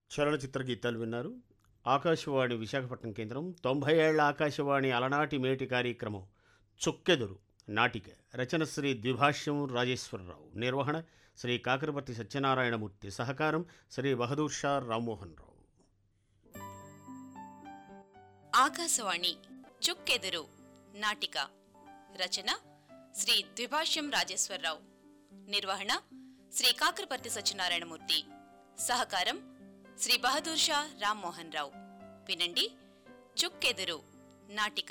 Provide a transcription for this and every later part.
చలనచిత్ర గీతాలు విన్నారు ఆకాశవాణి విశాఖపట్నం కేంద్రం తొంభై ఏళ్ల ఆకాశవాణి అలనాటి మేటి కార్యక్రమం చుక్కెదురు నాటిక రచన శ్రీ ద్విభాష్యం రాజేశ్వరరావు నిర్వహణ శ్రీ కాకరపర్తి సత్యనారాయణమూర్తి సహకారం శ్రీ బహదూర్ షా రామ్మోహన్ రావు ఆకాశవాణి చుక్కెదురు నాటిక రచన శ్రీ ద్విభాష్యం రాజేశ్వరరావు నిర్వహణ శ్రీ కాకరపర్తి సత్యనారాయణమూర్తి సహకారం శ్రీ బహదూర్ షా రామ్మోహన్ రావు వినండి చుక్కెదురు నాటిక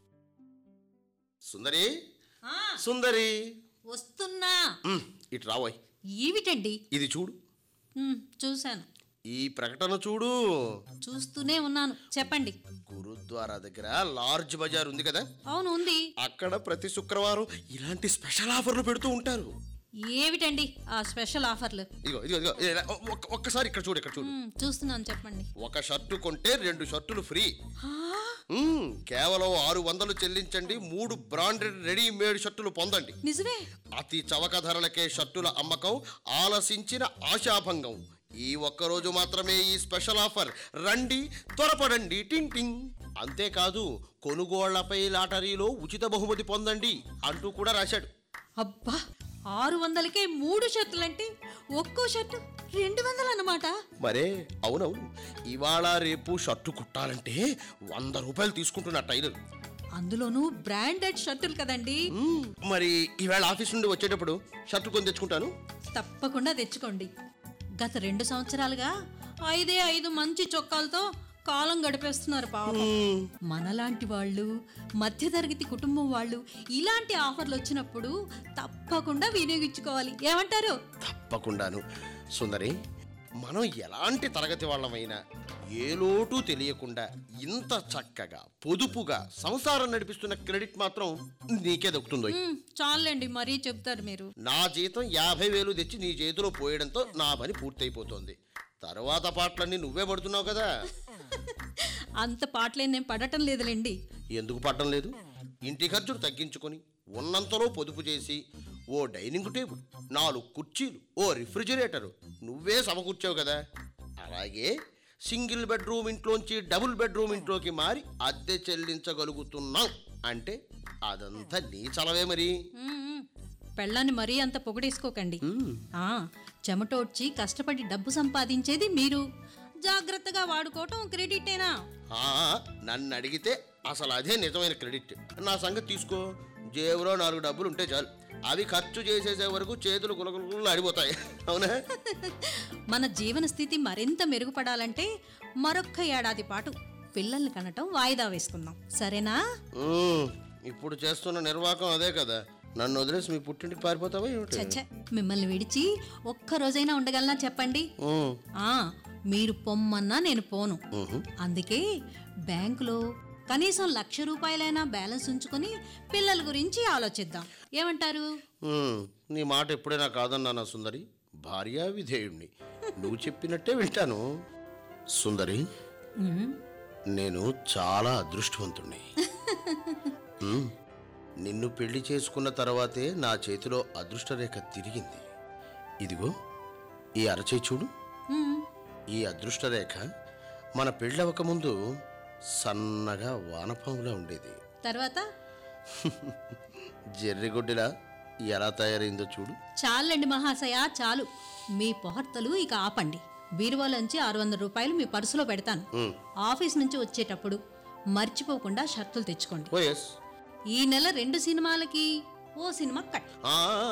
సుందరి ఆ, సుందరి వస్తున్నా ఉమ్, ఇటు రావోయ్ ఏమిటండి ఇది చూడు ఉమ్, చూశాను ఈ ప్రకటన చూడు చూస్తూనే ఉన్నాను చెప్పండి గురుద్వారా దగ్గర లార్జ్ బజార్ ఉంది కదా అవును ఉంది అక్కడ ప్రతి శుక్రవారం ఇలాంటి స్పెషల్ ఆఫర్లు పెడుతూ ఉంటారు ఏమిటండి ఆ స్పెషల్ ఆఫర్లు ఇదిగో ఇదిగో ఇదిగో ఇలా, ఒక్క- ఒక్కసారి ఇక్కడ చూడు ఇక్కడ చూడు ఉమ్, చూస్తున్నాను చెప్పండి ఒక షర్టు కొంటే రెండు షర్టులు ఫ్రీ ఆ, ఉమ్, కేవలం ఆరు వందలు చెల్లించండి మూడు బ్రాండెడ్ రెడీమేడ్ షర్టులు పొందండి నిజమే అతి చవక ధరలకే షర్టుల అమ్మకం ఆలసించిన ఆశాభంగం ఈ ఒక్కరోజు మాత్రమే ఈ స్పెషల్ ఆఫర్ రండి త్వరపడండి టింగ్ టింగ్ అంతేకాదు కొనుగోళ్లపై లాటరీలో ఉచిత బహుమతి పొందండి అంటూ కూడా రాశాడు అబ్బా ఆరు వందలకే మూడు షర్టులంటే ఒక్కో షర్టు రెండు వందలు అన్నమాట మరే అవునవును ఇవాళ రేపు షర్టు కుట్టాలంటే వంద రూపాయలు తీసుకుంటున్న టైలర్ అందులోనూ బ్రాండెడ్ షర్టులు కదండి మ్మ్, మరి ఈవేళ ఆఫీస్ నుండి వచ్చేటప్పుడు షర్టు కొని తెచ్చుకుంటాను తప్పకుండా తెచ్చుకోండి గత రెండు సంవత్సరాలుగా ఐదే ఐదు మంచి చొక్కాలతో కాలం గడిపేస్తున్నారు పాపం మనలాంటి వాళ్ళు మధ్యతరగతి కుటుంబం వాళ్ళు ఇలాంటి ఆఫర్లు వచ్చినప్పుడు తప్పకుండా వినియోగించుకోవాలి ఏమంటారు తప్పకుండాను సుందరి మనం ఎలాంటి తరగతి వాళ్ళమైనా ఏ లోటు తెలియకుండా ఇంత చక్కగా పొదుపుగా సంసారం నడిపిస్తున్న క్రెడిట్ మాత్రం నీకే దక్కుతుందో మ్, చాలండి మరీ చెప్తారు మీరు నా జీతం యాభై వేలు తెచ్చి నీ చేతిలో పోయడంతో నా పని పూర్తయిపోతుంది తర్వాత పాటలన్నీ నువ్వే పడుతున్నావు కదా అంత పాటలే నేను పడటం లేదులేండి ఎందుకు పడడం లేదు ఇంటి ఖర్చులు తగ్గించుకొని ఉన్నంతలో పొదుపు చేసి ఓ డైనింగ్ టేబుల్ నాలుగు కుర్చీలు ఓ రిఫ్రిజిరేటరు నువ్వే సమకూర్చావు కదా అలాగే సింగిల్ బెడ్రూమ్ ఇంట్లోంచి డబుల్ బెడ్రూమ్ ఇంట్లోకి మారి అద్దె చెల్లించగలుగుతున్నాం అంటే అదంతా నీ చలవే మరి మ్, మ్. పెళ్ళాన్ని మరీ అంత పొగడేసుకోకండి ఆ చెమటోడ్చి కష్టపడి డబ్బు సంపాదించేది మీరు జాగ్రత్తగా వాడుకోవటం క్రెడిటేనా ఆ, నన్ను అడిగితే అసలు అదే నిజమైన క్రెడిట్ నా సంగతి తీసుకో జేబులో నాలుగు డబ్బులు ఉంటే చాలు అవి ఖర్చు చేసేసే వరకు చేతులు గులగులు అడిపోతాయి అవునా మన జీవన స్థితి మరింత మెరుగుపడాలంటే మరొక్క ఏడాది పాటు పిల్లల్ని కనటం వాయిదా వేసుకుందాం సరేనా ఉమ్, ఇప్పుడు చేస్తున్న నిర్వాహకం అదే కదా నన్ను వదిలేసి మీ పుట్టింటికి పారిపోతావా ఏమిటి చచ్చ మిమ్మల్ని విడిచి ఒక్క రోజైనా ఉండగలనా చెప్పండి ఉమ్, ఆ మీరు పొమ్మన్నా నేను పోను ఉహు. అందుకే బ్యాంకులో కనీసం లక్ష రూపాయలైనా బ్యాలెన్స్ ఉంచుకొని పిల్లల గురించి ఆలోచిద్దాం ఏమంటారు ఉమ్, నీ మాట ఎప్పుడైనా కాదన్నానా సుందరి భార్యా విధేయుణ్ణి నువ్వు చెప్పినట్టే వింటాను సుందరి ఉమ్, నేను చాలా అదృష్టవంతుణ్ణి ఉమ్, నిన్ను పెళ్లి చేసుకున్న తర్వాతే నా చేతిలో అదృష్టరేఖ తిరిగింది ఇదిగో ఈ అరచేయి చూడు ఉమ్, ఈ అదృష్టరేఖ మన పెళ్ళవక ముందు సన్నగా వానపాములా ఉండేది తర్వాత జెర్రిగొడ్డిలా ఎలా తయారైందో చూడు చాలండి మహాశయ చాలు మీ పొహర్తలు ఇక ఆపండి బీరువాలోంచి ఆరు వందల రూపాయలు మీ పర్సులో పెడతాను ఉమ్, ఆఫీస్ నుంచి వచ్చేటప్పుడు మర్చిపోకుండా షర్టులు తెచ్చుకోండి ఓ ఎస్ ఈ నెల రెండు సినిమాలకి ఓ సినిమా కట్ ఆ